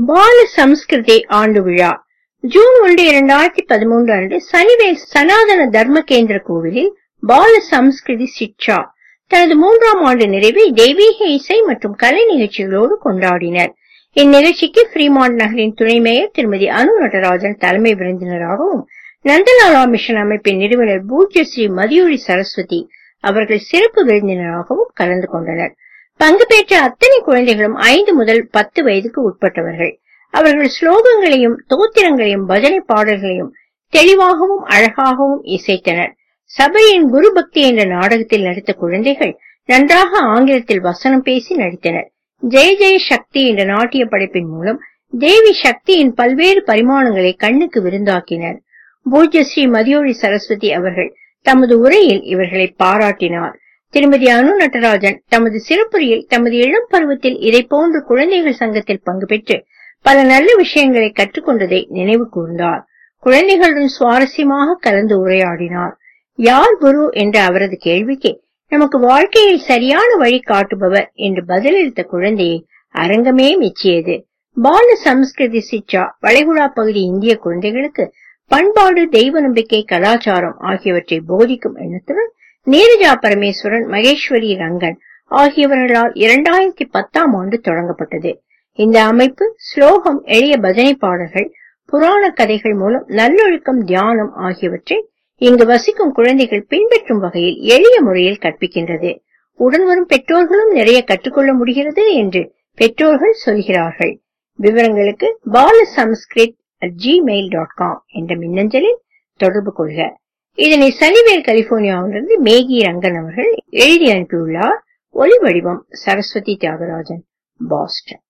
பால சம்ஸ்கிருதி ஆண்டு விழா ஜூன் ஒன்று இரண்டாயிரத்தி பதிமூன்று அன்று சனிவேல் சனாதன தர்ம கேந்திர கோவிலில் பால சம்ஸ்கிருதி சிக்ஷா தனது மூன்றாம் ஆண்டு நிறைவை தெய்வீக இசை மற்றும் கலை நிகழ்ச்சிகளோடு கொண்டாடினர் இந்நிகழ்ச்சிக்கு ஃப்ரீமாண்ட் நகரின் துணை மேயர் திருமதி அனு நடராஜன் தலைமை விருந்தினராகவும் நந்தலாலா மிஷன் அமைப்பின் நிறுவனர் பூஜ்ய ஸ்ரீ மதியொழி சரஸ்வதி அவர்கள் சிறப்பு விருந்தினராகவும் கலந்து கொண்டனர் பங்கு பெற்ற அத்தனை குழந்தைகளும் ஐந்து முதல் பத்து வயதுக்கு உட்பட்டவர்கள் அவர்கள் ஸ்லோகங்களையும் தோத்திரங்களையும் பஜனை பாடல்களையும் தெளிவாகவும் அழகாகவும் இசைத்தனர் சபையின் குரு பக்தி என்ற நாடகத்தில் நடித்த குழந்தைகள் நன்றாக ஆங்கிலத்தில் வசனம் பேசி நடித்தனர் ஜெய ஜெய சக்தி என்ற நாட்டிய படைப்பின் மூலம் தேவி சக்தியின் பல்வேறு பரிமாணங்களை கண்ணுக்கு விருந்தாக்கினர் பூஜ்ய ஸ்ரீ மதியொழி சரஸ்வதி அவர்கள் தமது உரையில் இவர்களை பாராட்டினார் திருமதி அனு நடராஜன் தமது சிறப்புரையில் தமது இளம் பருவத்தில் இதை போன்று குழந்தைகள் சங்கத்தில் பங்கு பெற்று பல நல்ல விஷயங்களை கற்றுக்கொண்டதை நினைவு கூர்ந்தார் குழந்தைகளுடன் சுவாரஸ்யமாக கலந்து உரையாடினார் யார் குரு என்ற அவரது கேள்விக்கு நமக்கு வாழ்க்கையை சரியான வழி காட்டுபவர் என்று பதிலளித்த குழந்தையை அரங்கமே மெச்சியது பால சம்ஸ்கிருதி சிச்சா வளைகுடா பகுதி இந்திய குழந்தைகளுக்கு பண்பாடு தெய்வ நம்பிக்கை கலாச்சாரம் ஆகியவற்றை போதிக்கும் எண்ணத்துடன் நீரஜா பரமேஸ்வரன் மகேஸ்வரி ரங்கன் ஆகியவர்களால் இரண்டாயிரத்தி பத்தாம் ஆண்டு தொடங்கப்பட்டது இந்த அமைப்பு ஸ்லோகம் எளிய பஜனை பாடல்கள் புராண கதைகள் மூலம் நல்லொழுக்கம் தியானம் ஆகியவற்றை இங்கு வசிக்கும் குழந்தைகள் பின்பற்றும் வகையில் எளிய முறையில் கற்பிக்கின்றது உடன் வரும் பெற்றோர்களும் நிறைய கற்றுக்கொள்ள முடிகிறது என்று பெற்றோர்கள் சொல்கிறார்கள் விவரங்களுக்கு Bala Samskrit Gmail dot com என்ற மின்னஞ்சலில் தொடர்பு கொள்க இதனை சனிவேல் கலிபோர்னியாவிலிருந்து மேகி ரங்கன் அவர்கள் எழுதி அனுப்பியுள்ளார் ஒலி வடிவம் சரஸ்வதி தியாகராஜன் பாஸ்டன்